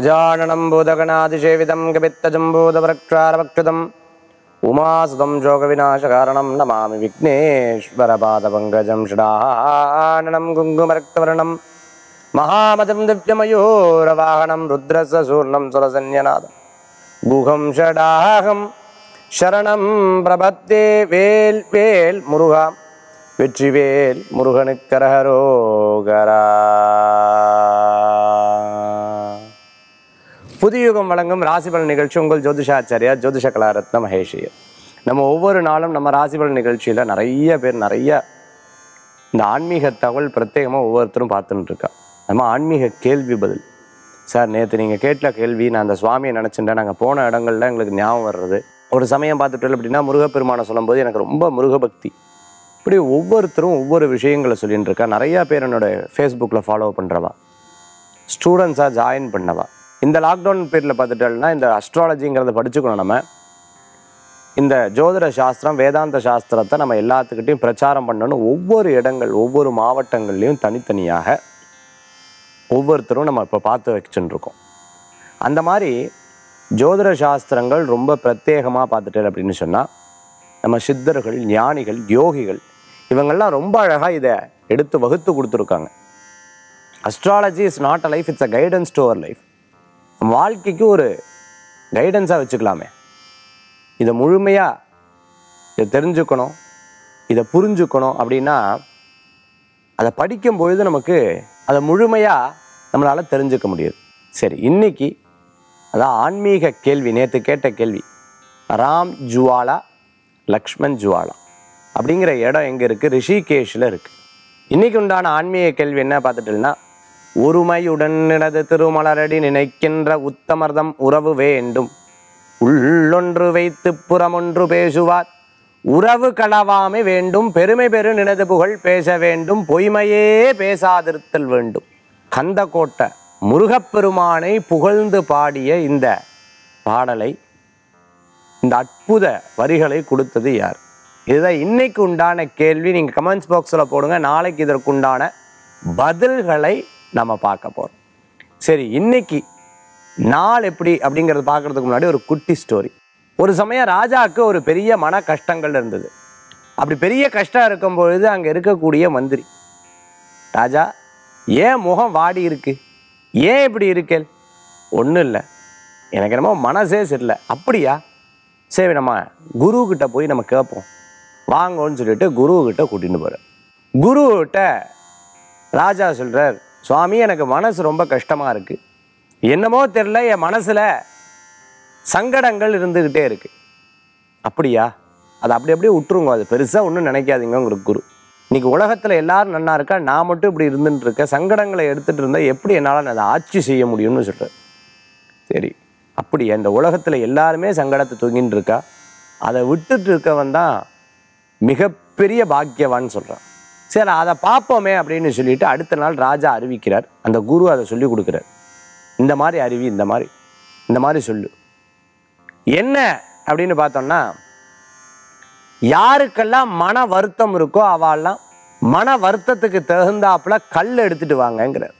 गजाननं भूतगणातिसेवितं कपित्तजम्बूतवरक्षारवक्षुतम् उमासुतं शोकविनाशकारणं नमामि विघ्नेश्वरपादपङ्कजं षडाननं कुङ्कुमरक्तवर्णं महामतिं दिव्यमयूरवाहनं रुद्रस्य सूर्णं सुरसन्यनादं गुहं षडाहं शरणं प्रपत्ये வேல் வேல் முருகா வெற்றிவேல் முருகனுக்கரகரோகரா புதியுகம் வழங்கும் ராசிபலன் நிகழ்ச்சி உங்கள் ஜோதிஷாச்சாரியா ஜோதிஷ கலாரத்ன மகேஷியர் நம்ம ஒவ்வொரு நாளும் நம்ம ராசிபலன் நிகழ்ச்சியில் நிறைய பேர் நிறைய இந்த ஆன்மீக தகவல் பிரத்யேகமாக ஒவ்வொருத்தரும் பார்த்துட்டு இருக்கா நம்ம ஆன்மீக கேள்வி பதில் சார் நேற்று நீங்கள் கேட்ட கேள்வி நான் அந்த சுவாமியை நினச்சிட்டேன் நாங்கள் போன இடங்கள்ல எங்களுக்கு ஞாபகம் வர்றது ஒரு சமயம் பார்த்துட்டு அப்படின்னா முருகப்பெருமானை சொல்லும்போது எனக்கு ரொம்ப முருகபக்தி இப்படி ஒவ்வொருத்தரும் ஒவ்வொரு விஷயங்களை சொல்லிட்டு இருக்கா நிறையா பேர் என்னோட ஃபேஸ்புக்கில் ஃபாலோ பண்ணுறவா ஸ்டூடெண்ட்ஸாக ஜாயின் பண்ணவா இந்த லாக்டவுன் பீரியடில் பார்த்துட்டோம்னா இந்த அஸ்ட்ராலஜிங்கிறத படிச்சுக்கணும் நம்ம இந்த ஜோதிட சாஸ்திரம் வேதாந்த சாஸ்திரத்தை நம்ம எல்லாத்துக்கிட்டையும் பிரச்சாரம் பண்ணணும் ஒவ்வொரு இடங்கள் ஒவ்வொரு மாவட்டங்கள்லையும் தனித்தனியாக ஒவ்வொருத்தரும் நம்ம இப்போ பார்த்து வச்சுட்டு இருக்கோம் அந்த மாதிரி ஜோதிட சாஸ்திரங்கள் ரொம்ப பிரத்யேகமாக பார்த்துட்டு அப்படின்னு சொன்னால் நம்ம சித்தர்கள் ஞானிகள் யோகிகள் இவங்கெல்லாம் ரொம்ப அழகாக இதை எடுத்து வகுத்து கொடுத்துருக்காங்க astrology is not a life it's a guidance to our life வாழ்க்கைக்கு ஒரு கைடன்ஸாக வச்சுக்கலாமே இதை முழுமையாக இதை தெரிஞ்சுக்கணும் இதை புரிஞ்சுக்கணும் அப்படின்னா அதை படிக்கும் பொழுது நமக்கு அதை முழுமையாக நம்மளால் தெரிஞ்சுக்க முடியுது சரி இன்னைக்கு அதான் ஆன்மீக கேள்வி நேற்று கேட்ட கேள்வி ராம் ஜுவாலா லக்ஷ்மண் ஜுவாலா அப்படிங்கிற இடம் எங்கே இருக்குது ரிஷிகேஷில் இருக்குது இன்னைக்கு உண்டான ஆன்மீக கேள்வி என்ன பார்த்துட்டீங்கன்னா ஒருமையுடன் எனது திருமலரடி நினைக்கின்ற உத்தமர்தம் உறவு வேண்டும் உள்ளொன்று வைத்து புறமொன்று பேசுவார் உறவு களவாமை வேண்டும் பெருமை பெரு நினது புகழ் பேச வேண்டும் பொய்மையே பேசாதிருத்தல் வேண்டும் கந்தக்கோட்டை முருகப்பெருமானை புகழ்ந்து பாடிய இந்த பாடலை இந்த அற்புத வரிகளை கொடுத்தது யார் இதுதான் இன்னைக்கு உண்டான கேள்வி நீங்கள் கமெண்ட்ஸ் பாக்ஸில் போடுங்க நாளைக்கு இதற்குண்டான பதில்களை நம்ம பார்க்க போகிறோம் சரி இன்னைக்கு நாள் எப்படி அப்படிங்கிறத பார்க்கறதுக்கு முன்னாடி ஒரு குட்டி ஸ்டோரி ஒரு சமயம் ராஜாவுக்கு ஒரு பெரிய மன கஷ்டங்கள் இருந்தது அப்படி பெரிய கஷ்டம் இருக்கும் பொழுது அங்கே இருக்கக்கூடிய மந்திரி ராஜா ஏன் முகம் வாடி இருக்கு ஏன் இப்படி இருக்கேல் ஒன்றும் இல்லை எனக்கு என்னமோ மனசே சரியில்லை அப்படியா சரி நம்ம குருக்கிட்ட போய் நம்ம கேட்போம் வாங்கன்னு சொல்லிட்டு குருக்கிட்ட கூட்டின்னு போகிறார் குருக்கிட்ட ராஜா சொல்கிறார் சுவாமி எனக்கு மனசு ரொம்ப கஷ்டமாக இருக்குது என்னமோ தெரில என் மனசில் சங்கடங்கள் இருந்துக்கிட்டே இருக்கு அப்படியா அது அப்படி அப்படியே விட்டுருங்க அது பெருசாக ஒன்றும் நினைக்காதீங்க உங்களுக்கு குரு இன்னைக்கு உலகத்தில் எல்லாரும் நன்னா இருக்கா நான் மட்டும் இப்படி இருந்துட்டு இருக்கேன் சங்கடங்களை எடுத்துகிட்டு இருந்தால் எப்படி என்னால் அதை ஆட்சி செய்ய முடியும்னு சொல்கிறேன் சரி அப்படி இந்த உலகத்தில் எல்லாருமே சங்கடத்தை தூங்கிட்டு இருக்கா அதை விட்டுட்டு இருக்கவன் தான் மிகப்பெரிய பாக்கியவான்னு சொல்கிறான் சரி அதை பார்ப்போமே அப்படின்னு சொல்லிட்டு அடுத்த நாள் ராஜா அறிவிக்கிறார் அந்த குரு அதை சொல்லி கொடுக்குறார் இந்த மாதிரி அறிவி இந்த மாதிரி இந்த மாதிரி சொல்லு என்ன அப்படின்னு பார்த்தோம்னா யாருக்கெல்லாம் மன வருத்தம் இருக்கோ அவெல்லாம் மன வருத்தத்துக்கு தகுந்தாப்புல கல் எடுத்துட்டு வாங்கங்கிறார்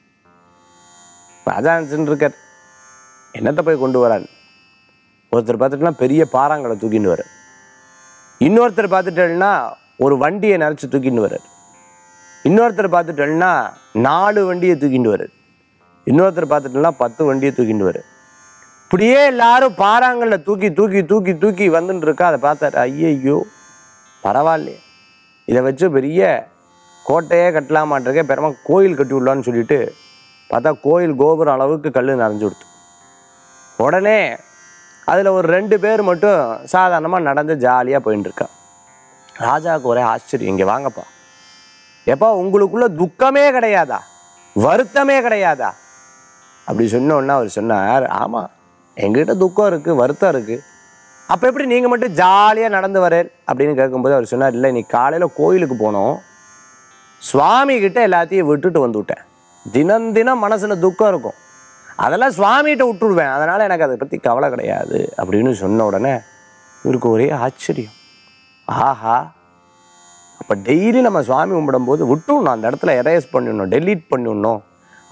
ராஜா நினைச்சுட்டு இருக்கார் என்னத்தை போய் கொண்டு வரான் ஒருத்தர் பார்த்துட்டுனா பெரிய பாறாங்களை தூக்கிட்டு வர இன்னொருத்தர் பார்த்துட்டேன்னா ஒரு வண்டியை நிறச்சி தூக்கிட்டு வர்றார் இன்னொருத்தர் பார்த்துட்டேன்னா நாலு வண்டியை தூக்கிட்டு வர்றார் இன்னொருத்தர் பார்த்துட்டோம்னா பத்து வண்டியை தூக்கிட்டு வர்றார் இப்படியே எல்லாரும் பாறாங்கல்ல தூக்கி தூக்கி தூக்கி தூக்கி வந்துட்டு இருக்கா அதை பார்த்தாரு ஐயையோ பரவாயில்லையே இதை வச்சு பெரிய கோட்டையே கட்டலாமாட்டிருக்கே பெருமா கோயில் கட்டி விடலான்னு சொல்லிட்டு பார்த்தா கோயில் கோபுரம் அளவுக்கு கல் நிறைஞ்சு கொடுத்து உடனே அதில் ஒரு ரெண்டு பேர் மட்டும் சாதாரணமாக நடந்து ஜாலியாக போயின்னு இருக்கா ராஜாவுக்கு ஒரே ஆச்சரியம் இங்கே வாங்கப்பா எப்பா உங்களுக்குள்ள துக்கமே கிடையாதா வருத்தமே கிடையாதா அப்படி சொன்ன உடனே அவர் சொன்னார் ஆமாம் எங்ககிட்ட துக்கம் இருக்குது வருத்தம் இருக்குது அப்போ எப்படி நீங்கள் மட்டும் ஜாலியாக நடந்து வரேன் அப்படின்னு கேட்கும்போது அவர் சொன்னார் இல்லை நீ காலையில் கோயிலுக்கு போனோம் சுவாமி கிட்ட எல்லாத்தையும் விட்டுட்டு வந்து விட்டேன் தினம் தினம் மனசில் துக்கம் இருக்கும் அதெல்லாம் சுவாமிகிட்ட விட்டுடுவேன் அதனால் எனக்கு அதை பற்றி கவலை கிடையாது அப்படின்னு சொன்ன உடனே இவருக்கு ஒரே ஆச்சரியம் ஆஹா அப்போ டெய்லி நம்ம சுவாமி கும்பிடும்போது விட்டுடணும் அந்த இடத்துல எரேஸ் பண்ணிடணும் டெலீட் பண்ணிடணும்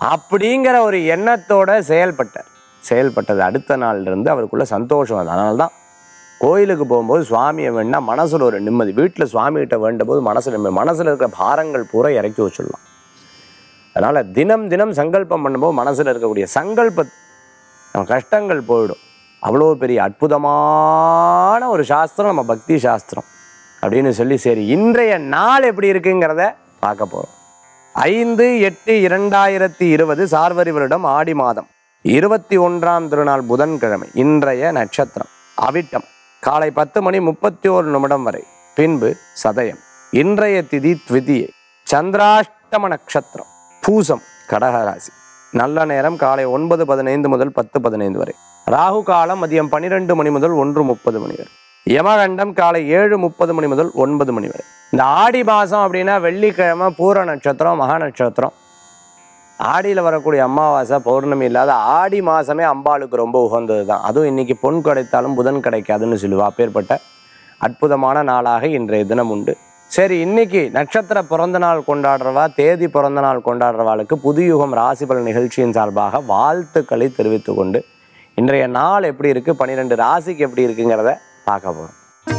அப்படிங்கிற ஒரு எண்ணத்தோட செயல்பட்டார் செயல்பட்டது அடுத்த நாள்ல இருந்து அவருக்குள்ள சந்தோஷம் வந்தது அதனால தான் கோயிலுக்கு போகும்போது சுவாமியை வேணா மனசுல ஒரு நிம்மதி வீட்டில் சுவாமிகிட்ட வேண்டும் போது மனசு நிம்மதி மனசுல இருக்கிற பாரங்கள் பூரா இறக்கி வச்சிடலாம் அதனால தினம் தினம் சங்கல்பம் பண்ணும்போது மனசுல இருக்கக்கூடிய சங்கல்ப நம்ம கஷ்டங்கள் போயிடும் அவ்வளோ பெரிய அற்புதமான ஒரு சாஸ்திரம் நம்ம பக்தி சாஸ்திரம் அப்படின்னு சொல்லி சரி இன்றைய நாள் எப்படி இருக்குங்கிறத பார்க்க போறோம் ஐந்து எட்டு இரண்டாயிரத்தி இருபது சார்வரி வருடம் ஆடி மாதம் இருபத்தி ஒன்றாம் திருநாள் புதன்கிழமை இன்றைய நட்சத்திரம் அவிட்டம் காலை பத்து மணி முப்பத்தி ஓரு நிமிடம் வரை பின்பு சதயம் இன்றைய திதி த்விதியை சந்திராஷ்டம நட்சத்திரம் பூசம் கடகராசி நல்ல நேரம் காலை ஒன்பது பதினைந்து முதல் பத்து பதினைந்து வரை ராகு காலம் மதியம் பன்னிரெண்டு மணி முதல் ஒன்று முப்பது மணி வரை யமகண்டம் காலை ஏழு முப்பது மணி முதல் ஒன்பது மணி வரை இந்த ஆடி மாதம் அப்படின்னா வெள்ளிக்கிழமை பூர நட்சத்திரம் மகா நட்சத்திரம் ஆடியில் வரக்கூடிய அமாவாசை பௌர்ணமி இல்லாத ஆடி மாதமே அம்பாளுக்கு ரொம்ப உகந்தது தான் அதுவும் இன்னைக்கு பொன் கிடைத்தாலும் புதன் கிடைக்காதுன்னு சொல்லுவா அப்பேற்பட்ட அற்புதமான நாளாக இன்றைய தினம் உண்டு சரி இன்னைக்கு நட்சத்திர பிறந்த நாள் கொண்டாடுறவா தேதி பிறந்த நாள் கொண்டாடுறவாளுக்கு புதுயுகம் ராசிபலன் நிகழ்ச்சியின் சார்பாக வாழ்த்துக்களை தெரிவித்துக் கொண்டு இன்றைய நாள் எப்படி இருக்கு பன்னிரெண்டு ராசிக்கு எப்படி இருக்குங்கிறத பார்க்க போறோம்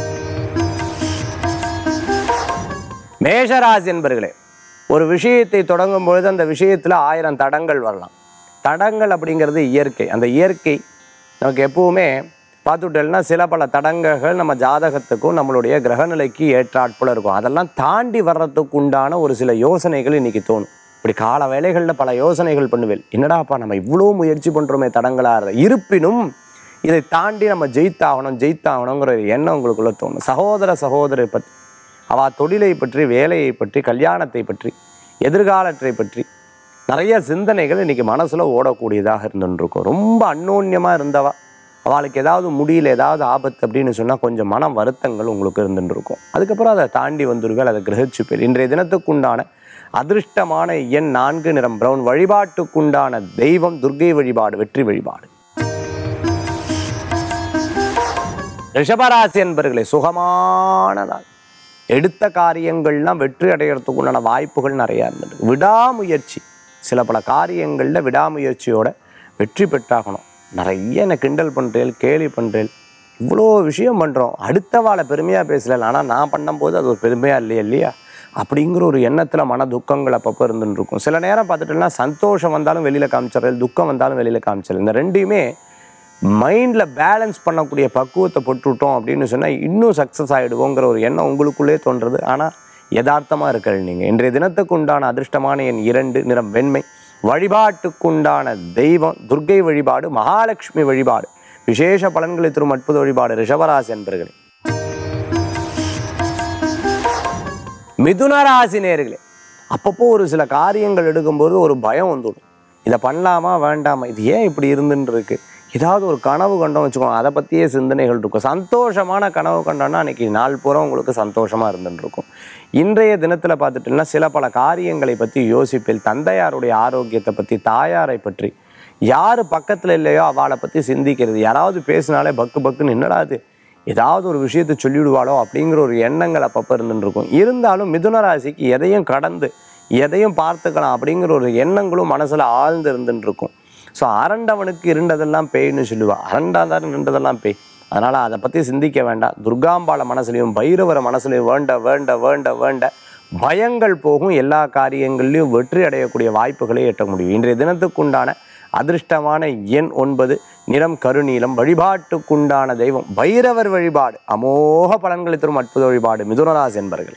மேஷராசி என்பர்களே ஒரு விஷயத்தை தொடங்கும் பொழுது அந்த விஷயத்தில் ஆயிரம் தடங்கள் வரலாம் தடங்கள் அப்படிங்கிறது இயற்கை அந்த இயற்கை நமக்கு எப்பவுமே பார்த்துட்டேன்னா சில பல தடங்கல்கள் நம்ம ஜாதகத்துக்கும் நம்மளுடைய கிரகநிலைக்கு ஏற்றாற்போல இருக்கும் அதெல்லாம் தாண்டி வர்றதுக்கு உண்டான ஒரு சில யோசனைகள் இன்னைக்கு தோணும் இப்படி கால வேலைகளில் பல யோசனைகள் பண்ணுவேன் என்னடாப்பா நம்ம இவ்வளோ முயற்சி பண்ணுறோமே தடங்களாக இருப்பினும் இதை தாண்டி நம்ம ஜெயித்தாகணும் ஜெயித்தாகணுங்கிற ஒரு எண்ணம் உங்களுக்குள்ள தோணும் சகோதர சகோதரை பற்றி அவ தொழிலை பற்றி வேலையை பற்றி கல்யாணத்தை பற்றி எதிர்காலத்தை பற்றி நிறைய சிந்தனைகள் இன்னைக்கு மனசுல ஓடக்கூடியதாக இருந்துருக்கும் ரொம்ப அந்யோன்யமாக இருந்தவா அவளுக்கு ஏதாவது முடியல ஏதாவது ஆபத்து அப்படின்னு சொன்னால் கொஞ்சம் மன வருத்தங்கள் உங்களுக்கு இருந்துட்டு இருக்கும் அதுக்கப்புறம் அதை தாண்டி வந்துருவேல் அதை கிரகிச்சுப்பேன் இன்றைய தினத்துக்குண்டான அதிர்ஷ்டமான எண் நான்கு நிறம் பிரவுன் வழிபாட்டுக்குண்டான தெய்வம் துர்க்கை வழிபாடு வெற்றி வழிபாடு ரிஷபராசி என்பர்களே சுகமான நாள் எடுத்த காரியங்கள்லாம் வெற்றி அடைகிறதுக்கு உண்டான வாய்ப்புகள் நிறையா இருந்துருக்கு விடாமுயற்சி சில பல காரியங்களில் விடாமுயற்சியோட வெற்றி பெற்றாகணும் நிறைய என்னை கிண்டல் பண்ணுறேன் கேலி பண்ணுறேன் இவ்வளோ விஷயம் பண்ணுறோம் அடுத்த வாழை பெருமையாக பேசல ஆனால் நான் பண்ணும்போது அது ஒரு பெருமையாக இல்லையா இல்லையா அப்படிங்கிற ஒரு எண்ணத்தில் மன துக்கங்கள் அப்பப்போ இருந்துட்டு இருக்கும் சில நேரம் பார்த்துட்டோம்னா சந்தோஷம் வந்தாலும் வெளியில் காமிச்சிடறேன் துக்கம் வந்தாலும் வெளியில் காமிச்சிடறேன் இந்த ரெண்டையுமே மைண்டில் பேலன்ஸ் பண்ணக்கூடிய பக்குவத்தை போட்டுவிட்டோம் அப்படின்னு சொன்னால் இன்னும் சக்ஸஸ் ஆகிடுவோங்கிற ஒரு எண்ணம் உங்களுக்குள்ளே தோன்றுறது ஆனால் யதார்த்தமாக இருக்கிறது நீங்கள் இன்றைய தினத்துக்கு உண்டான அதிர்ஷ்டமான எண் இரண்டு நிறம் வெண்மை வழிபாட்டுக்குண்டான தெய்வம் துர்க்கை வழிபாடு மகாலட்சுமி வழிபாடு விசேஷ பலன்களை தரும் அற்புத வழிபாடு ரிஷபராசி என்பர்களே மிதுன ராசி நேர்களே அப்பப்போ ஒரு சில காரியங்கள் எடுக்கும்போது ஒரு பயம் வந்துடும் இதை பண்ணலாமா வேண்டாமா இது ஏன் இப்படி இருந்துன்னு இருக்கு ஏதாவது ஒரு கனவு கண்டோம் வச்சுக்கோங்க அதை பற்றியே சிந்தனைகள் இருக்கும் சந்தோஷமான கனவு கண்டோம்னா அன்னைக்கு நாள் பூரா உங்களுக்கு சந்தோஷமாக இருந்துட்டு இருக்கும் இன்றைய தினத்தில் பார்த்துட்டீங்கன்னா சில பல காரியங்களை பற்றி யோசிப்பில் தந்தையாருடைய ஆரோக்கியத்தை பற்றி தாயாரை பற்றி யார் பக்கத்தில் இல்லையோ அவளை பற்றி சிந்திக்கிறது யாராவது பேசினாலே பக்கு பக்குன்னு என்னடா இது ஏதாவது ஒரு விஷயத்தை சொல்லிவிடுவாளோ அப்படிங்கிற ஒரு எண்ணங்கள் அப்பப்போ இருந்துட்டு இருக்கும் இருந்தாலும் மிதுன ராசிக்கு எதையும் கடந்து எதையும் பார்த்துக்கலாம் அப்படிங்கிற ஒரு எண்ணங்களும் மனசில் ஆழ்ந்து இருந்துட்டு இருக்கும் ஸோ அரண்டவனுக்கு இருண்டதெல்லாம் பேய்னு சொல்லுவா அரண்டாதான் இருண்டதெல்லாம் பேய் அதனால் அதை பற்றி சிந்திக்க வேண்டாம் துர்காம்பாள மனசுலையும் பைரவர மனசுலையும் வேண்ட வேண்ட வேண்ட வேண்ட பயங்கள் போகும் எல்லா காரியங்கள்லையும் வெற்றி அடையக்கூடிய வாய்ப்புகளை எட்ட முடியும் இன்றைய தினத்துக்குண்டான அதிர்ஷ்டமான எண் ஒன்பது நிறம் கருநீலம் வழிபாட்டுக்குண்டான தெய்வம் பைரவர் வழிபாடு அமோக பலன்களை தரும் அற்புத வழிபாடு மிதுனராசி என்பர்களே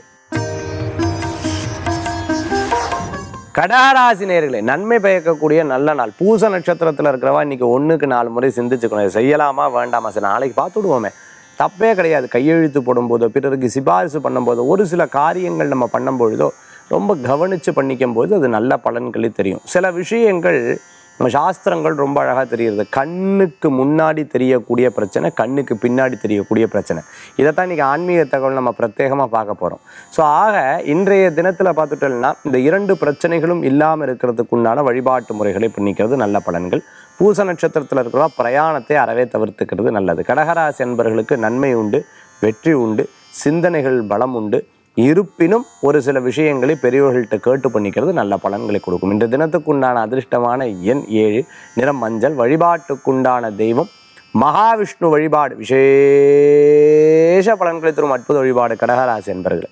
கடகராசி நேர்களே நன்மை பயக்கக்கூடிய நல்ல நாள் பூச நட்சத்திரத்தில் இருக்கிறவா இன்னைக்கு ஒண்ணுக்கு நாலு முறை சிந்திச்சுக்கணும் இதை செய்யலாமா வேண்டாமா சரி நாளைக்கு பார்த்து விடுவோமே தப்பே கிடையாது கையெழுத்து போடும்போதோ பிறருக்கு சிபாரிசு பண்ணும்போதோ ஒரு சில காரியங்கள் நம்ம பண்ணும்பொழுதோ ரொம்ப கவனித்து பண்ணிக்கும் போது அது நல்ல பலன்களே தெரியும் சில விஷயங்கள் நம்ம சாஸ்திரங்கள் ரொம்ப அழகாக தெரியுது கண்ணுக்கு முன்னாடி தெரியக்கூடிய பிரச்சனை கண்ணுக்கு பின்னாடி தெரியக்கூடிய பிரச்சனை இதைத்தான் இன்றைக்கி ஆன்மீக தகவல் நம்ம பிரத்யேகமாக பார்க்க போகிறோம் ஸோ ஆக இன்றைய தினத்தில் பார்த்துட்டோம்னா இந்த இரண்டு பிரச்சனைகளும் இல்லாமல் இருக்கிறதுக்கு உண்டான வழிபாட்டு முறைகளை பண்ணிக்கிறது நல்ல பலன்கள் பூச நட்சத்திரத்தில் இருக்கிறவா பிரயாணத்தை அறவே தவிர்த்துக்கிறது நல்லது கடகராசி என்பர்களுக்கு நன்மை உண்டு வெற்றி உண்டு சிந்தனைகள் பலம் உண்டு இருப்பினும் ஒரு சில விஷயங்களை பெரியவர்கள்ட்ட கேட்டு பண்ணிக்கிறது நல்ல பலன்களை கொடுக்கும் இன்று தினத்துக்குண்டான அதிர்ஷ்டமான எண் ஏழு நிறம் மஞ்சள் வழிபாட்டுக்குண்டான தெய்வம் மகாவிஷ்ணு வழிபாடு விசேஷ பலன்களை தரும் அற்புத வழிபாடு கடகராசி என்பர்கள்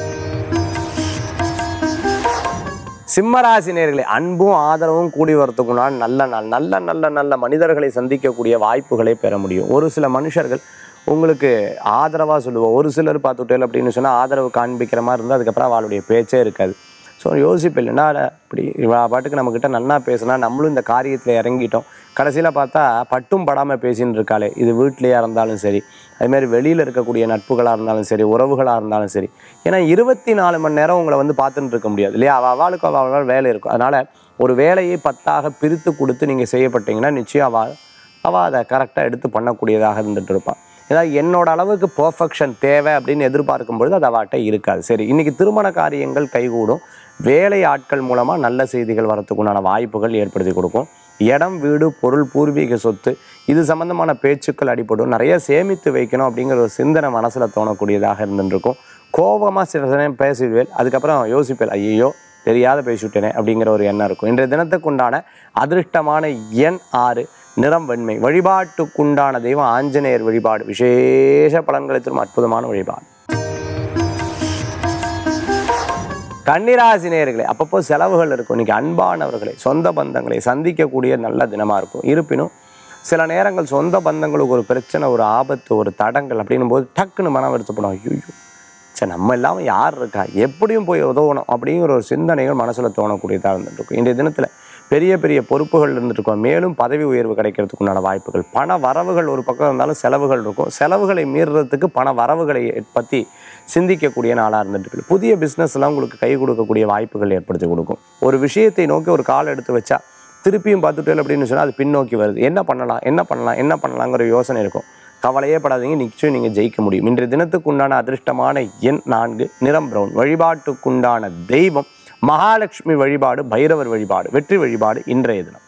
சிம்மராசி நேர்களே அன்பும் ஆதரவும் கூடி வரத்துக்குனால் நல்ல நாள் நல்ல நல்ல நல்ல மனிதர்களை சந்திக்கக்கூடிய வாய்ப்புகளை பெற முடியும் ஒரு சில மனுஷர்கள் உங்களுக்கு ஆதரவாக சொல்லுவோம் ஒரு சிலர் பார்த்துட்டேன் அப்படின்னு சொன்னால் ஆதரவு காண்பிக்கிற மாதிரி இருந்தால் அதுக்கப்புறம் அவளுடைய பேச்சே இருக்காது ஸோ யோசிப்பு இல்லைன்னா இப்படி இவ பாட்டுக்கு நம்மக்கிட்ட நன்னா பேசினா நம்மளும் இந்த காரியத்தில் இறங்கிட்டோம் கடைசியில் பார்த்தா பட்டும் படாமல் பேசின்னு இருக்காளே இது வீட்லேயா இருந்தாலும் சரி அதுமாதிரி வெளியில் இருக்கக்கூடிய நட்புகளாக இருந்தாலும் சரி உறவுகளாக இருந்தாலும் சரி ஏன்னா இருபத்தி நாலு மணி நேரம் உங்களை வந்து பார்த்துட்டு இருக்க முடியாது இல்லையா அவள் அவளுக்கு அவள் அவள் வேலை இருக்கும் அதனால் ஒரு வேலையை பத்தாக பிரித்து கொடுத்து நீங்கள் செய்யப்பட்டீங்கன்னா நிச்சயம் அவள் அவள் அதை கரெக்டாக எடுத்து பண்ணக்கூடியதாக இருந்துட்டு இருப்பான் ஏதாவது என்னோட அளவுக்கு பர்ஃபெக்ஷன் தேவை அப்படின்னு எதிர்பார்க்கும் பொழுது அது அவாட்ட இருக்காது சரி இன்னைக்கு திருமண காரியங்கள் கைகூடும் வேலை ஆட்கள் மூலமாக நல்ல செய்திகள் வரத்துக்குண்டான வாய்ப்புகள் ஏற்படுத்தி கொடுக்கும் இடம் வீடு பொருள் பூர்வீக சொத்து இது சம்பந்தமான பேச்சுக்கள் அடிபடும் நிறைய சேமித்து வைக்கணும் அப்படிங்கிற ஒரு சிந்தனை மனசில் தோணக்கூடியதாக இருந்துருக்கும் கோபமாக சில சமயம் பேசிடுவேன் அதுக்கப்புறம் யோசிப்பேன் ஐயோ தெரியாத பேசிவிட்டேனே அப்படிங்கிற ஒரு எண்ணம் இருக்கும் இன்றைய தினத்துக்குண்டான அதிர்ஷ்டமான எண் ஆறு நிறம் வெண்மை வழிபாட்டுக்குண்டான தெய்வம் ஆஞ்சநேயர் வழிபாடு விசேஷ பலன்களை தரும் அற்புதமான வழிபாடு கன்னிராசி நேயர்களே அப்பப்போ செலவுகள் இருக்கும் இன்னைக்கு அன்பானவர்களை சொந்த பந்தங்களை சந்திக்கக்கூடிய நல்ல தினமாக இருக்கும் இருப்பினும் சில நேரங்கள் சொந்த பந்தங்களுக்கு ஒரு பிரச்சனை ஒரு ஆபத்து ஒரு தடங்கள் அப்படின்னும் போது டக்குன்னு மனம் வருத்தப்படும் ஐயோ சரி நம்ம இல்லாமல் யார் இருக்கா எப்படியும் போய் உதவணும் அப்படிங்கிற ஒரு சிந்தனைகள் மனசில் தோணக்கூடியதாக இருந்துட்டு இருக்கும் இன்றைய தினத்தில் பெரிய பெரிய பொறுப்புகள் இருந்துட்டு இருக்கும் மேலும் பதவி உயர்வு கிடைக்கிறதுக்கு உண்டான வாய்ப்புகள் பண வரவுகள் ஒரு பக்கம் இருந்தாலும் செலவுகள் இருக்கும் செலவுகளை மீறுறதுக்கு பண வரவுகளை பற்றி சிந்திக்கக்கூடிய நாளாக இருந்துட்டு இருக்கு புதிய பிஸ்னஸ்லாம் உங்களுக்கு கை கொடுக்கக்கூடிய வாய்ப்புகள் ஏற்படுத்தி கொடுக்கும் ஒரு விஷயத்தை நோக்கி ஒரு கால் எடுத்து வச்சா திருப்பியும் பார்த்துட்டேன் அப்படின்னு சொன்னால் அது பின்னோக்கி வருது என்ன பண்ணலாம் என்ன பண்ணலாம் என்ன பண்ணலாங்கிற யோசனை இருக்கும் கவலையே படாதீங்க நிச்சயம் நீங்கள் ஜெயிக்க முடியும் இன்றைய தினத்துக்கு உண்டான அதிர்ஷ்டமான எண் நான்கு நிறம் பிரவுன் வழிபாட்டுக்குண்டான தெய்வம் மகாலட்சுமி வழிபாடு பைரவர் வழிபாடு வெற்றி வழிபாடு இன்றைய தினம்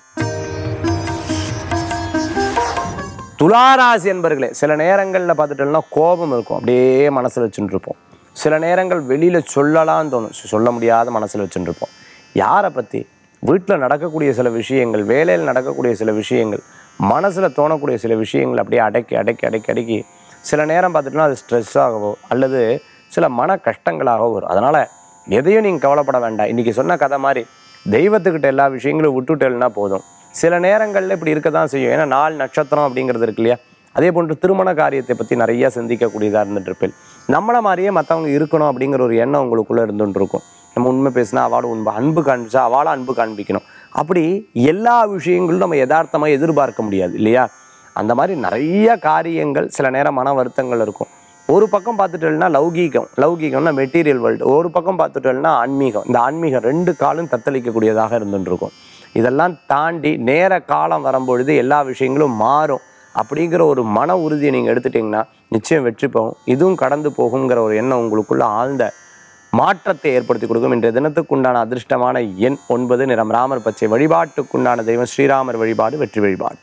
துளாராசி என்பர்களே சில நேரங்களில் பார்த்துட்டோம்னா கோபம் இருக்கும் அப்படியே மனசில் வச்சுட்டு இருப்போம் சில நேரங்கள் வெளியில் சொல்லலாம்னு தோணும் சொல்ல முடியாத மனசில் வச்சுட்டு இருப்போம் யாரை பற்றி வீட்டில் நடக்கக்கூடிய சில விஷயங்கள் வேலையில் நடக்கக்கூடிய சில விஷயங்கள் மனசில் தோணக்கூடிய சில விஷயங்கள் அப்படியே அடக்கி அடக்கி அடக்கி அடக்கி சில நேரம் பார்த்துட்டோம்னா அது ஸ்ட்ரெஸ்ஸாகவோ அல்லது சில மன கஷ்டங்களாகவோ வரும் அதனால் எதையும் நீங்கள் கவலைப்பட வேண்டாம் இன்றைக்கி சொன்ன கதை மாதிரி தெய்வத்துக்கிட்ட எல்லா விஷயங்களும் விட்டுட்டேன்னா போதும் சில நேரங்களில் இப்படி இருக்க தான் செய்யும் ஏன்னா நாள் நட்சத்திரம் அப்படிங்கிறது இருக்கு இல்லையா அதே போன்று திருமண காரியத்தை பற்றி நிறைய சிந்திக்கக்கூடியதாக இருந்துட்டு இருப்பேன் நம்மளை மாதிரியே மற்றவங்க இருக்கணும் அப்படிங்கிற ஒரு எண்ணம் உங்களுக்குள்ளே இருந்துட்டு இருக்கும் நம்ம உண்மை பேசினா அவளோட உண்மை அன்பு காண்பிச்சா அவளை அன்பு காண்பிக்கணும் அப்படி எல்லா விஷயங்களும் நம்ம யதார்த்தமாக எதிர்பார்க்க முடியாது இல்லையா அந்த மாதிரி நிறைய காரியங்கள் சில நேரம் மன வருத்தங்கள் இருக்கும் ஒரு பக்கம் பார்த்துட்டோம்னா லௌகீகம் லௌகீகம்னா மெட்டீரியல் வேர்ல்டு ஒரு பக்கம் பார்த்துட்டோம்னா ஆன்மீகம் இந்த ஆன்மீகம் ரெண்டு காலும் தத்தளிக்கக்கூடியதாக இருந்துட்டு இருக்கும் இதெல்லாம் தாண்டி நேர காலம் வரும்பொழுது எல்லா விஷயங்களும் மாறும் அப்படிங்கிற ஒரு மன உறுதியை நீங்கள் எடுத்துட்டிங்கன்னா நிச்சயம் வெற்றி போகும் இதுவும் கடந்து போகுங்கிற ஒரு எண்ணம் உங்களுக்குள்ள ஆழ்ந்த மாற்றத்தை ஏற்படுத்தி கொடுக்கும் இன்றைய தினத்துக்குண்டான அதிர்ஷ்டமான எண் ஒன்பது நிறம் ராமர் பச்சை வழிபாட்டுக்குண்டான தெய்வம் ஸ்ரீராமர் வழிபாடு வெற்றி வழிபாடு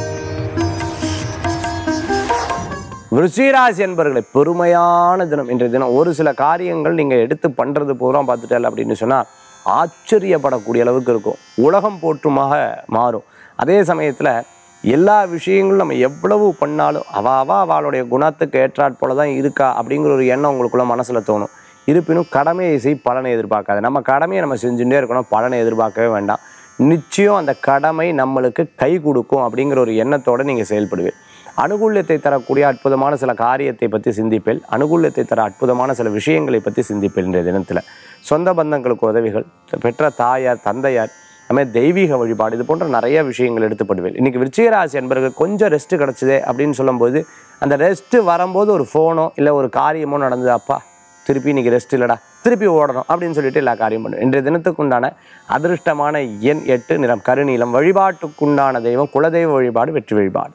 விருச்சிகராசி என்பர்களை பெருமையான தினம் இன்றைய தினம் ஒரு சில காரியங்கள் நீங்கள் எடுத்து பண்ணுறது பூரா பார்த்துட்டேன் அப்படின்னு சொன்னால் ஆச்சரியப்படக்கூடிய அளவுக்கு இருக்கும் உலகம் போற்றுமாக மாறும் அதே சமயத்தில் எல்லா விஷயங்களும் நம்ம எவ்வளவு பண்ணாலும் அவ அவ அவளுடைய குணத்துக்கு ஏற்றாற் போல தான் இருக்கா அப்படிங்கிற ஒரு எண்ணம் உங்களுக்குள்ள மனசில் தோணும் இருப்பினும் கடமையை செய் பலனை எதிர்பார்க்காது நம்ம கடமையை நம்ம செஞ்சுட்டே இருக்கணும் பலனை எதிர்பார்க்கவே வேண்டாம் நிச்சயம் அந்த கடமை நம்மளுக்கு கை கொடுக்கும் அப்படிங்கிற ஒரு எண்ணத்தோடு நீங்கள் செயல்படுவீர் அனுகூல்யத்தை தரக்கூடிய அற்புதமான சில காரியத்தை பற்றி சிந்திப்பேன் அனுகூல்யத்தை தர அற்புதமான சில விஷயங்களை பற்றி சிந்திப்பேன் இன்றைய தினத்தில் சொந்த பந்தங்களுக்கு உதவிகள் பெற்ற தாயார் தந்தையார் அதுமாதிரி தெய்வீக வழிபாடு இது போன்ற நிறைய விஷயங்கள் எடுத்துப்படுவேன் இன்றைக்கி விருச்சிகராசி என்பர்கள் கொஞ்சம் ரெஸ்ட்டு கிடச்சிதே அப்படின்னு சொல்லும்போது அந்த ரெஸ்ட்டு வரும்போது ஒரு ஃபோனோ இல்லை ஒரு காரியமோ நடந்தது அப்பா திருப்பி இன்னைக்கு ரெஸ்ட் இல்லைடா திருப்பி ஓடணும் அப்படின்னு சொல்லிட்டு எல்லா காரியம் பண்ணுவேன் இன்றைய தினத்துக்குண்டான அதிர்ஷ்டமான எண் எட்டு நிறம் கருநீலம் வழிபாட்டுக்குண்டான தெய்வம் குலதெய்வ வழிபாடு வெற்றி வழிபாடு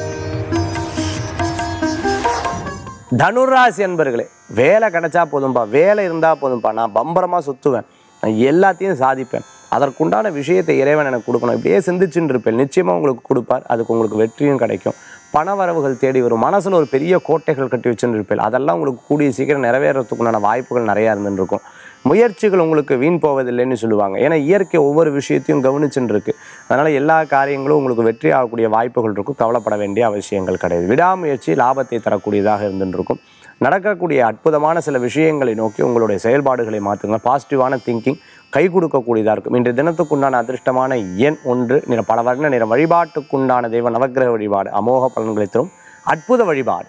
தனுராசி அன்பர்களே வேலை கிடைச்சா போதும்பா வேலை இருந்தால் போதும்பா நான் பம்பரமாக சுற்றுவேன் நான் எல்லாத்தையும் சாதிப்பேன் அதற்குண்டான விஷயத்தை இறைவன் எனக்கு கொடுக்கணும் இப்படியே சிந்திச்சுட்டு இருப்பேன் நிச்சயமாக உங்களுக்கு கொடுப்பார் அதுக்கு உங்களுக்கு வெற்றியும் கிடைக்கும் பணவரவுகள் தேடி வரும் மனசில் ஒரு பெரிய கோட்டைகள் கட்டி வச்சுருப்பேன் அதெல்லாம் உங்களுக்கு கூடிய சீக்கிரம் நிறைவேறதுக்குண்டான வாய்ப்புகள் நிறையா இருந்துன்னு இருக்கும் முயற்சிகள் உங்களுக்கு வீண் போவதில்லைன்னு சொல்லுவாங்க ஏன்னா இயற்கை ஒவ்வொரு விஷயத்தையும் கவனிச்சுன்னு இருக்கு அதனால் எல்லா காரியங்களும் உங்களுக்கு வெற்றி ஆகக்கூடிய வாய்ப்புகள் இருக்கும் கவலைப்பட வேண்டிய அவசியங்கள் கிடையாது விடாமுயற்சி லாபத்தை தரக்கூடியதாக இருந்துன்னு இருக்கும் நடக்கக்கூடிய அற்புதமான சில விஷயங்களை நோக்கி உங்களுடைய செயல்பாடுகளை மாற்றுங்க பாசிட்டிவான திங்கிங் கை கொடுக்கக்கூடியதாக இருக்கும் இன்றைய தினத்துக்குண்டான அதிர்ஷ்டமான எண் ஒன்று நிற பல வர்ண நிற வழிபாட்டுக்குண்டான தெய்வ நவக்கிரக வழிபாடு அமோக பலன்களை தரும் அற்புத வழிபாடு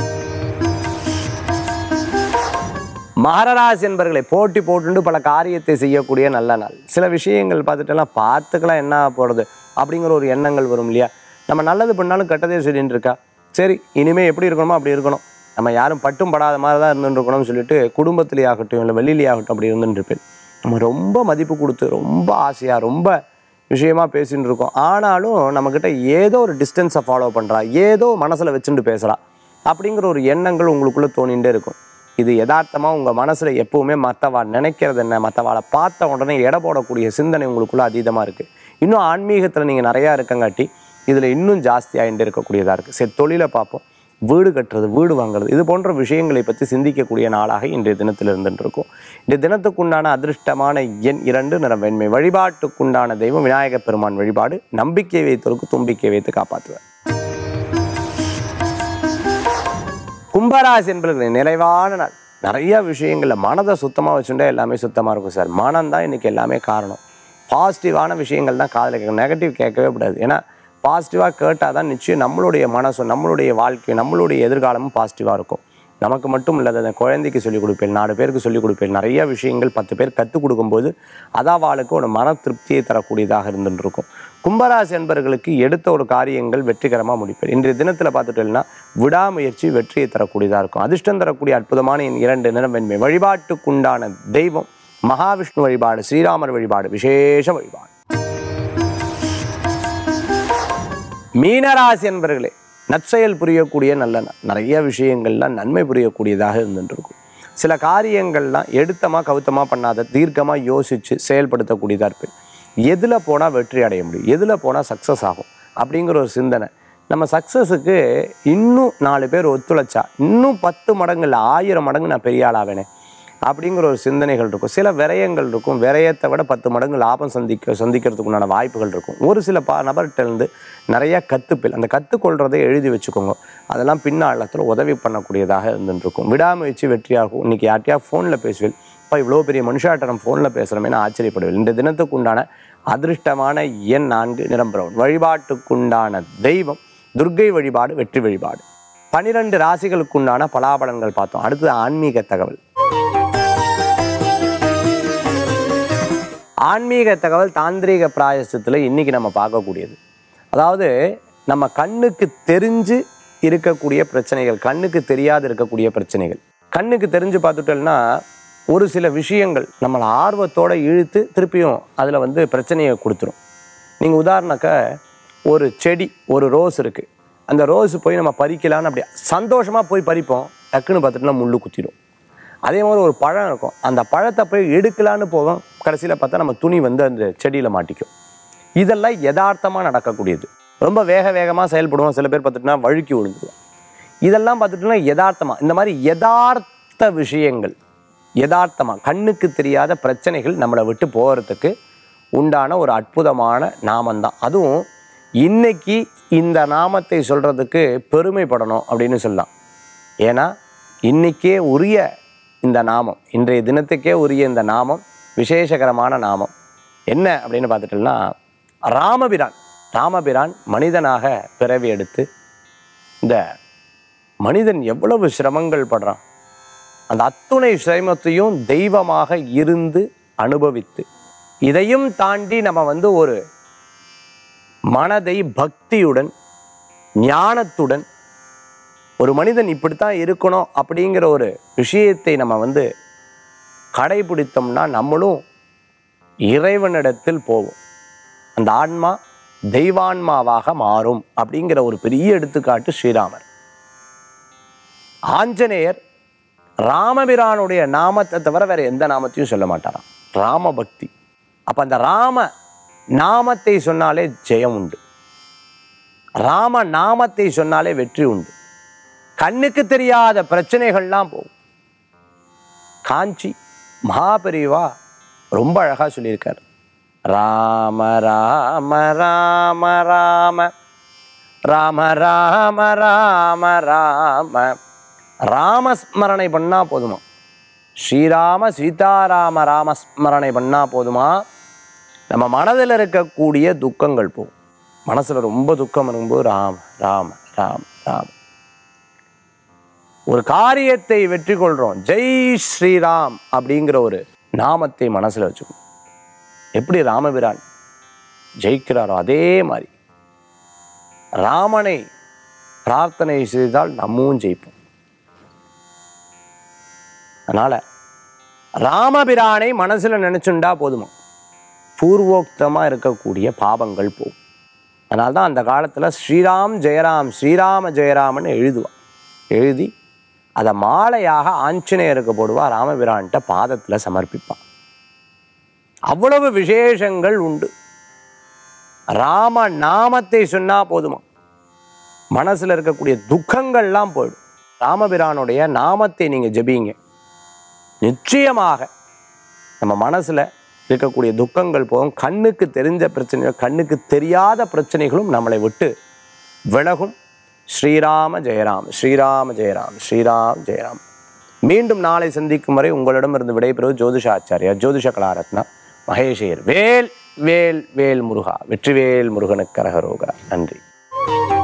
மகரராசி என்பர்களை போட்டி போட்டுண்டு பல காரியத்தை செய்யக்கூடிய நல்ல நாள் சில விஷயங்கள் பார்த்துட்டெல்லாம் பார்த்துக்கலாம் என்ன போகிறது அப்படிங்கிற ஒரு எண்ணங்கள் வரும் இல்லையா நம்ம நல்லது பண்ணாலும் கெட்டதே சொல்லிட்டு இருக்கா சரி இனிமேல் எப்படி இருக்கணுமோ அப்படி இருக்கணும் நம்ம யாரும் பட்டும் படாத மாதிரி தான் இருந்துட்டு இருக்கணும்னு சொல்லிட்டு குடும்பத்திலே ஆகட்டும் இல்லை வெளியிலே ஆகட்டும் அப்படி இருந்துட்டு இருப்பேன் நம்ம ரொம்ப மதிப்பு கொடுத்து ரொம்ப ஆசையாக ரொம்ப விஷயமா பேசின்னு இருக்கோம் ஆனாலும் நம்மக்கிட்ட ஏதோ ஒரு டிஸ்டன்ஸை ஃபாலோ பண்ணுறா ஏதோ மனசில் வச்சுட்டு பேசுகிறா அப்படிங்கிற ஒரு எண்ணங்கள் உங்களுக்குள்ளே தோணிகிட்டே இருக்கும் இது யதார்த்தமாக உங்கள் மனசில் எப்பவுமே மற்றவா நினைக்கிறது என்ன மற்றவாளை பார்த்த உடனே எடை போடக்கூடிய சிந்தனை உங்களுக்குள்ளே அதீதமாக இருக்குது இன்னும் ஆன்மீகத்தில் நீங்கள் நிறையா இருக்கங்காட்டி இதில் இன்னும் ஜாஸ்தி ஆகிட்டு இருக்கக்கூடியதாக இருக்குது சரி தொழிலை பார்ப்போம் வீடு கட்டுறது வீடு வாங்குறது இது போன்ற விஷயங்களை பற்றி சிந்திக்கக்கூடிய நாளாக இன்றைய தினத்தில் இருந்துட்டு இருக்கும் இந்த தினத்துக்குண்டான அதிர்ஷ்டமான எண் இரண்டு நிறம் வெண்மை வழிபாட்டுக்குண்டான தெய்வம் விநாயகப் பெருமான் வழிபாடு நம்பிக்கை வைத்தவருக்கு தும்பிக்கை வைத்து காப்பாற்றுவார் கும்பராசி என்பது நிறைவான நாள் நிறைய விஷயங்களில் மனதை சுத்தமாக வச்சுட்டா எல்லாமே சுத்தமாக இருக்கும் சார் மனம் தான் இன்றைக்கி எல்லாமே காரணம் பாசிட்டிவான விஷயங்கள் தான் காதில் கேட்க நெகட்டிவ் கேட்கவே கூடாது ஏன்னா பாசிட்டிவாக கேட்டால் தான் நிச்சயம் நம்மளுடைய மனசும் நம்மளுடைய வாழ்க்கை நம்மளுடைய எதிர்காலமும் பாசிட்டிவாக இருக்கும் நமக்கு மட்டும் இல்லாத அந்த குழந்தைக்கு சொல்லிக் கொடுப்பேன் நாலு பேருக்கு சொல்லிக் கொடுப்பேன் நிறைய விஷயங்கள் பத்து பேர் கற்றுக் கொடுக்கும்போது அதாவாளுக்கு ஒரு மன திருப்தியை தரக்கூடியதாக இருந்துட்டு இருக்கும் கும்பராசி என்பவர்களுக்கு எடுத்த ஒரு காரியங்கள் வெற்றிகரமாக முடிப்பேன் இன்றைய தினத்தில் பார்த்துட்டோம்னா விடாமுயற்சி வெற்றியை தரக்கூடியதாக இருக்கும் அதிர்ஷ்டம் தரக்கூடிய அற்புதமான என் இரண்டு நிறம் வெண்மை வழிபாட்டுக்குண்டான தெய்வம் மகாவிஷ்ணு வழிபாடு ஸ்ரீராமர் வழிபாடு விசேஷ வழிபாடு மீனராசி என்பர்களே நற்செயல் புரியக்கூடிய நல்ல ந- நிறைய விஷயங்கள்லாம் நன்மை புரியக்கூடியதாக இருந்துட்டு இருக்கும் சில காரியங்கள்லாம் எடுத்தமா கவுத்தமா பண்ணாத தீர்க்கமாக யோசித்து செயல்படுத்தக்கூடியதாக இருப்பேன் எதில் போனால் வெற்றி அடைய முடியும் எதில் போனால் சக்ஸஸ் ஆகும் அப்படிங்கிற ஒரு சிந்தனை நம்ம சக்ஸஸுக்கு இன்னும் நாலு பேர் ஒத்துழைச்சா இன்னும் பத்து மடங்கு இல்லை ஆயிரம் மடங்கு நான் பெரிய ஆளாவேனே அப்படிங்கிற ஒரு சிந்தனைகள் இருக்கும் சில விரயங்கள் இருக்கும் விரயத்தை விட பத்து மடங்கு லாபம் சந்திக்க சந்திக்கிறதுக்கு உண்டான வாய்ப்புகள் இருக்கும் ஒரு சில பா நபர்கிட்ட இருந்து நிறைய கத்துப்பில் அந்த கற்றுக்கொள்றதை எழுதி வச்சுக்கோங்க அதெல்லாம் பின்னாளத்தில் உதவி பண்ணக்கூடியதாக இருந்துட்டு இருக்கும் விடாமுயற்சி வெற்றியாகும் இன்னைக்கு யார்ட்டையா ஃபோனில் பேசுவேன் இப்போ இவ்வளோ பெரிய மனுஷாட்ட நம்ம ஃபோனில் பேசுகிறோமேனு ஆச்சரியப்படுவேன் இந்த தினத்துக்கு உண்டான அதிர்ஷ்டமான எண் நான்கு நிறம் பிரவுன் வழிபாட்டுக்குண்டான தெய்வம் துர்க்கை வழிபாடு வெற்றி வழிபாடு பனிரெண்டு ராசிகளுக்குண்டான பலாபலன்கள் பார்த்தோம் அடுத்தது ஆன்மீக தகவல் ஆன்மீக தகவல் தாந்திரீக பிராயசத்தில் இன்னைக்கு நம்ம பார்க்கக்கூடியது அதாவது நம்ம கண்ணுக்கு தெரிஞ்சு இருக்கக்கூடிய பிரச்சனைகள் கண்ணுக்கு தெரியாது இருக்கக்கூடிய பிரச்சனைகள் கண்ணுக்கு தெரிஞ்சு பார்த்துட்டோம்னா ஒரு சில விஷயங்கள் நம்மளை ஆர்வத்தோட இழுத்து திருப்பியும் அதில் வந்து பிரச்சனையை கொடுத்துரும் நீங்கள் உதாரணக்க ஒரு செடி ஒரு ரோஸ் இருக்குது அந்த ரோஸ் போய் நம்ம பறிக்கலான்னு அப்படி சந்தோஷமாக போய் பறிப்போம் டக்குன்னு பார்த்துட்டுனா முள்ளு குத்திடும் அதே மாதிரி ஒரு பழம் இருக்கும் அந்த பழத்தை போய் எடுக்கலான்னு போவோம் கடைசியில் பார்த்தா நம்ம துணி வந்து அந்த செடியில் மாட்டிக்கும் இதெல்லாம் யதார்த்தமாக நடக்கக்கூடியது ரொம்ப வேக வேகமாக செயல்படுவோம் சில பேர் பார்த்துட்டுனா வழுக்கி விழுந்துருவோம் இதெல்லாம் பார்த்துட்டோம்னா யதார்த்தமாக இந்த மாதிரி யதார்த்த விஷயங்கள் யதார்த்தமாக கண்ணுக்கு தெரியாத பிரச்சனைகள் நம்மளை விட்டு போகிறதுக்கு உண்டான ஒரு அற்புதமான நாமம்தான் அதுவும் இன்னைக்கு இந்த நாமத்தை சொல்கிறதுக்கு பெருமைப்படணும் அப்படின்னு சொல்லலாம் ஏன்னா இன்னைக்கே உரிய இந்த நாமம் இன்றைய தினத்துக்கே உரிய இந்த நாமம் விசேஷகரமான நாமம் என்ன அப்படின்னு பார்த்துட்டோம்னா ராமபிரான் ராமபிரான் மனிதனாக பிறவி எடுத்து இந்த மனிதன் எவ்வளவு சிரமங்கள் படுறான் அந்த அத்துணை சிரமத்தையும் தெய்வமாக இருந்து அனுபவித்து இதையும் தாண்டி நம்ம வந்து ஒரு மனதை பக்தியுடன் ஞானத்துடன் ஒரு மனிதன் இப்படித்தான் இருக்கணும் அப்படிங்கிற ஒரு விஷயத்தை நம்ம வந்து கடைபிடித்தோம்னா நம்மளும் இறைவனிடத்தில் போவோம் அந்த ஆன்மா தெய்வான்மாவாக மாறும் அப்படிங்கிற ஒரு பெரிய எடுத்துக்காட்டு ஸ்ரீராமர் ஆஞ்சநேயர் ராமபிரானுடைய நாமத்தை தவிர வேற எந்த நாமத்தையும் சொல்ல மாட்டாராம் ராம பக்தி அப்ப அந்த ராம நாமத்தை சொன்னாலே ஜெயம் உண்டு ராம நாமத்தை சொன்னாலே வெற்றி உண்டு கண்ணுக்கு தெரியாத பிரச்சனைகள்லாம் போகும் காஞ்சி மகாபெரிவா ரொம்ப அழகா சொல்லியிருக்கார் ராம ராம ராம ராம ராம ராம ராம ராம ராமஸ்மரணை பண்ணா போதுமா ஸ்ரீராம சீதாராம ராமஸ்மரணை பண்ணா போதுமா நம்ம மனதில் இருக்கக்கூடிய துக்கங்கள் போகும் மனசுல ரொம்ப துக்கம் இருக்கும்போது ராம ராம ராம ராம ஒரு காரியத்தை வெற்றி கொள்றோம் ஜெய் ஸ்ரீராம் அப்படிங்கிற ஒரு நாமத்தை மனசுல வச்சுக்கணும் எப்படி ராமபிரான் ஜெயிக்கிறாரோ அதே மாதிரி ராமனை பிரார்த்தனை செய்தால் நம்மவும் ஜெயிப்போம் அதனால ராமபிரானை மனசுல நினைச்சுண்டா போதுமா பூர்வோக்தமா இருக்கக்கூடிய பாவங்கள் போகும் அதனால தான் அந்த காலத்துல ஸ்ரீராம் ஜெயராம் ஸ்ரீராம ஜெயராமன் எழுதுவான் எழுதி அதை மாலையாக ஆஞ்சநேயருக்கு போடுவா ராமபிரான்கிட்ட பாதத்துல சமர்ப்பிப்பான் அவ்வளவு விசேஷங்கள் உண்டு ராம நாமத்தை சொன்னா போதுமா மனசுல இருக்கக்கூடிய துக்கங்கள்லாம் போயிடும் ராமபிரானுடைய நாமத்தை நீங்க ஜெபிங்க நிச்சயமாக நம்ம மனசுல இருக்கக்கூடிய துக்கங்கள் போகும் கண்ணுக்கு தெரிஞ்ச பிரச்சனைகள் கண்ணுக்கு தெரியாத பிரச்சனைகளும் நம்மளை விட்டு விலகும் ஸ்ரீராம ஜெயராம் ஸ்ரீராம ஜெயராம் ஸ்ரீராம் ஜெயராம் மீண்டும் நாளை சந்திக்கும் வரை உங்களிடமிருந்து விடைபெறுவது ஜோதிஷாச்சாரியா ஜோதிஷ கலாரத்னா மகேஷேர் வேல் வேல் வேல் முருகா வெற்றிவேல் முருகனுக்கு கரகரோகரா நன்றி